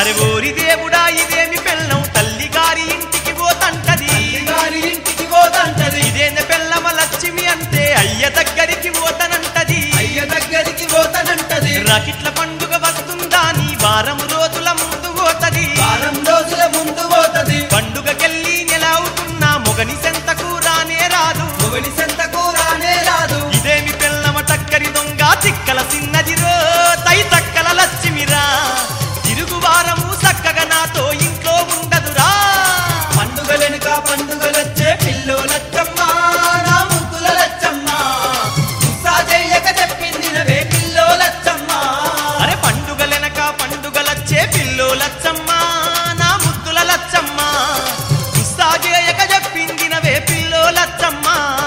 అరే ఓరి దేవుడా ఇదేమి పెళ్ళం తల్లి గారి ఇంటికి పోతంటది గారి ఇంటికి పోతంటది ఇదేంద పెళ్ళమ లక్ష్మి అంటే అయ్య దగ్గరికి పోతనంటది అయ్య దగ్గరికి పోతానంటది రాకిట్ల పండుగ వస్తుందా నీ వారం రోజుల ముందు పోతది వారం రోజుల ముందు పోతది పండుగకెళ్ళి నెల అవుతున్నా మొగని సెంతకు రానే రాదు మొగలి సెంతకు రానే రాదు ఇదేమి పెళ్ళమ టక్కరి దొంగ చిక్కల సిన్నదిరో తై తక్కల లక్ష్మిరా తిరుగు వారము చక్కగా నాతో ఇంట్లో ఉండదురా పండుగలెనుక పండుగలొచ్చే పిల్లోలచ్చమ్మ నా ముద్దుల లచ్చమ్మ ఉత్సా చెయ్యక చెప్పింది నవే పిల్లోలచ్చమ్మ అరే పండుగలెనక పండుగలచ్చే పిల్లో లచ్చమ్మ నా ముద్దుల లచ్చమ్మ ఉస్సాగేయక చెప్పింది నవే పిల్లో లచ్చమ్మ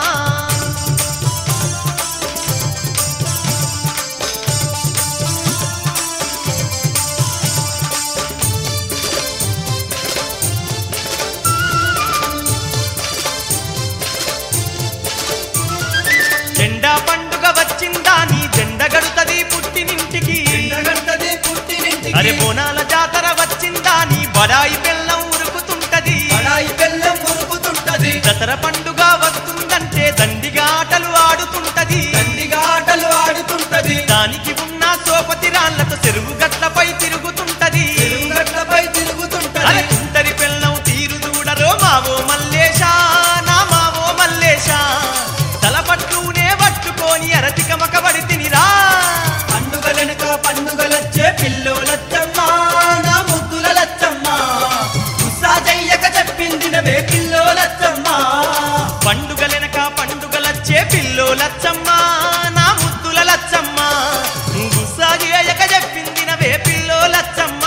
జెండా పండుగ వచ్చిందా నీ జెండ గడుతది పుట్టినింటికి ఎండగంటది పుట్టినింటికి అరే బోనాల జాతర వచ్చిందా నీ బడాయి బెల్లం ఉరుకుతుంటది బడాయి బెల్లం ఉరుకుతుంటది దసరా పండుగ వస్తుందంటే దండిగా ఆటలు ఆడుతుంటది దండిగా ఆటలు ఆడుతుంటది దానికి ఉన్న సోపతి రాళ్లతో చెరువు గట్లపై తిరుగుతుంటది చెరువుగట్లపై తిరుగుతుంటది అరే తుంటరి పెళ్ళం తీరు చూడరో మావో మల్లేశా నా మావో మల్లేశా తలపట్లునే పట్టుకొని అరతికమక పడి తినిరా పండుగలెనుక పండుగలొచ్చే పిల్లోలచ్చమ్మ నా ముద్దుల లచ్చమ్మ ఉత్సా చెయ్యక చెప్పింది నవే పిల్లోలచ్చమ్మ పండుగలెనక పండుగలచ్చే పిల్లో లచ్చమ్మ నా ముద్దుల లచ్చమ్మ గుస్సాగియక చెప్పింది నవే పిల్లో లచ్చమ్మ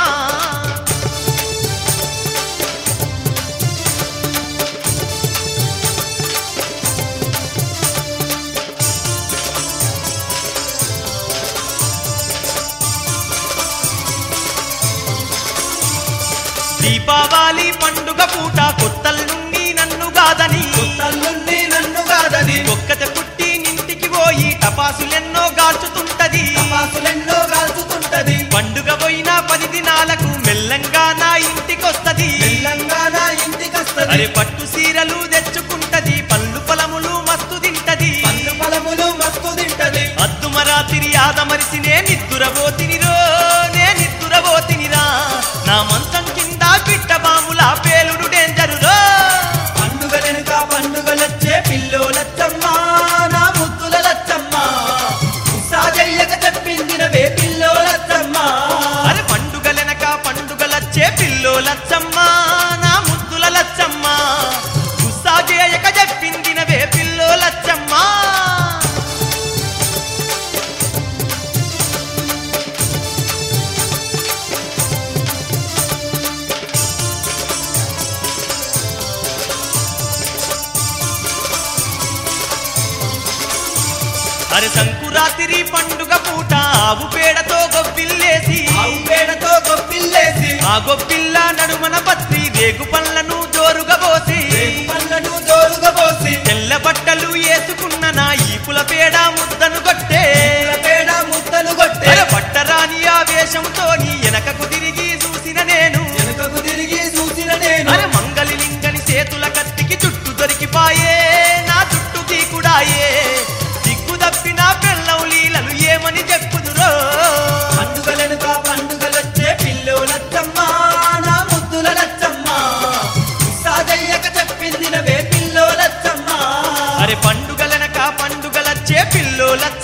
దీపావళి పండుగ పూట కొత్తల నుండి నన్ను కాదని తల్లుండి నన్ను కాదని ఒక్కత పుట్టి నింటికి పోయి టపాసులెన్నో గాల్చుతుంటది తపాసులెన్నో కాల్చుతుంటది పండుగ పోయిన పది దినాలకు మెల్లంగా నా ఇంటికొస్తది తెలంగాణ ఇంటికొస్తది అరే పట్టు సీరలు తెచ్చుకుంటది పళ్ళు పొలములు మస్తు తింటది పండు ఫలములు మస్తు తింటది అద్దుమరాతిరి ఆదమరిసినే నిద్దురబోతినిరో నే నిద్దురబోతినిరా నా మంచం కింద పిట్ట బాముల పేలుడు డేంజరురో పండుగలెనుక పండుగలొచ్చే పిల్లోలచ్చమ్మ నా ముద్దుల లచ్చమ్మ సాజయ్యక చెప్పింది నవే పిల్లోలచ్చమ్మ అరే పండుగలెనక పండుగలచ్చే పిల్లో లచ్చమ్మ నా ముద్దుల లచ్చమ్మ గుస్సాగేయక చెప్పింది నవే పిల్లో లచ్చమ్మ అరే సంకురాతిరి పండుగ పూట ఆవు పేడతో గొబ్బిల్లేసి ఆవు పేడతో గొప్పిల్లేసి ఆ గొబ్బిల్ల నడుమన పత్రి రేగు పళ్ళను జోరుగా పోసి రేగు పళ్ళను జోరుగా పోసి తెల్ల బట్టలు వేసుకున్న నా ఈపుల పేడ ముద్దను కొట్టే పేడ ముద్దలు కొట్టే అరే పట్టరాని ఆ వేషంతో నీ వెనకకు తిరిగి చూసిన నేను వెనుకకు తిరిగి చూసిన నేను అరే మంగలి లింగని చేతుల కత్తికి చుట్టు దొరికిపాయే నా చుట్టు తీకుడాయే దిక్కు తప్పిన పెళ్ళం లీలలు ఏమని చెప్పుదురో పండుగలెనుక పండుగలొచ్చే పిల్లోలచ్చమ్మ నా ముద్దుల లచ్చమ్మ సాజయ్యక చెప్పింది నవే పిల్లోలచ్చమ్మ అరే పండుగలనక పండుగలచ్చే పిల్లోల